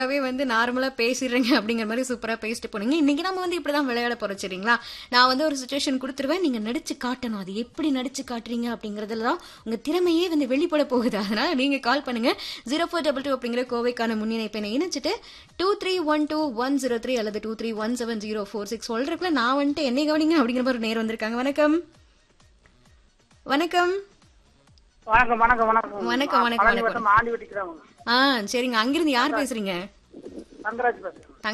வே வந்து நார்மலா பேசிடுறீங்க அப்படிங்கிற மாதிரி சூப்பரா பேசிட்டு போனீங்க இன்னைக்கு நம்ம வந்து இப்படிதான் விளையாட போறோம் சரிங்களா நான் வந்து ஒரு சுச்சுவேஷன் கொடுத்துருவேன் நீங்க நடிச்சு காட்டணும் அது எப்படி நடிச்சு காட்டுறீங்க அப்படிங்கறதுல தான் உங்க திறமையே வந்து வெளிப்பட போகுது அதனால நீங்க கால் பண்ணுங்க ஜீரோ ஃபோர் டபுள் டூ அப்படிங்கிற கோவைக்கான முன்னிணைப்பை இணைச்சிட்டு two three one two one zero three அல்லது two three one seven zero four six சொல்றதுக்குள்ள நான் வந்துட்டு என்னை கவனிங்க அப்படிங்கிற மாதிரி ஒரு நேரம் வந்திருக்காங்க வணக்கம் வணக்கம் வணக்கம் வணக்கம் வணக்கம் வணக்கம், வணக்கம், பழனி வணக்கம். வட்டம் ஆண்டி வெட்டிக்கிறவங்க ஆ சரிங்க அங்கிருந்து யார் பேசுறீங்க தங்கராஜ் பேசுறேன்